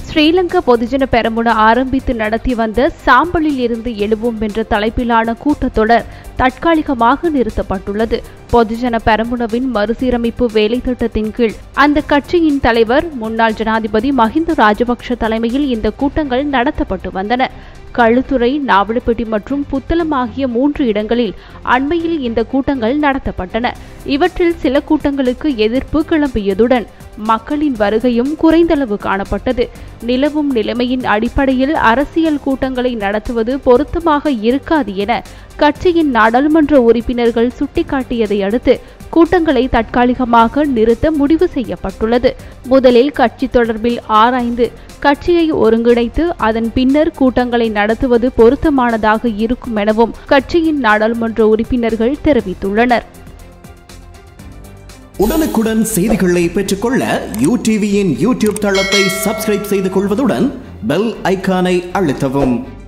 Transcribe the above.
ஸ்ரீலங்கா பொதுஜன பெரமுன ஆரம்பித்து நடத்தி வந்த சாம்பலில் இருந்து எழுவோம் என்ற தலைப்பிலான கூட்டத்தொடர் தற்காலிகமாக நிறுத்தப்பட்டுள்ளது பொதுஜன பெரமுனவின் மறுசீரமைப்பு வேலை திட்டத்தின் கீழ் அந்த கட்சியின் தலைவர் முன்னாள் ஜனாதிபதி மஹிந்த ராஜபக்ஷ தலைமையில் இந்த கூட்டங்கள் நடத்தப்பட்டு வந்தன களுத்துறை நாவலப்பிட்டி மற்றும் புத்தளம் ஆகிய மூன்று இடங்களில் அண்மையில் இந்த கூட்டங்கள் நடத்தப்பட்டன இவற்றில் சில கூட்டங்களுக்கு எதிர்ப்பு கிளம்பியதுடன் மக்களின் வருகையும் குறைந்தளவு காணப்பட்டது நிலவும் நிலைமையின் அடிப்படையில் அரசியல் கூட்டங்களை நடத்துவது பொருத்தமாக இருக்காது என கட்சியின் நாடாளுமன்ற உறுப்பினர்கள் சுட்டிக்காட்டியதை அடுத்து கூட்டங்களை தற்காலிகமாக நிறுத்த முடிவு செய்யப்பட்டுள்ளது முதலில் கட்சி தொடர்பில் ஆராய்ந்து கட்சியை ஒருங்கிணைத்து அதன் பின்னர் கூட்டங்களை நடத்துவது பொருத்தமானதாக இருக்கும் எனவும் கட்சியின் நாடாளுமன்ற உறுப்பினர்கள் தெரிவித்துள்ளனர் உடனுக்குடன் செய்திகளை பெற்றுக்கொள்ள யூ டிவியின் யூடியூப் தளத்தை சப்ஸ்கிரைப் செய்து கொள்வதுடன் பெல் ஐகானை அழுத்தவும்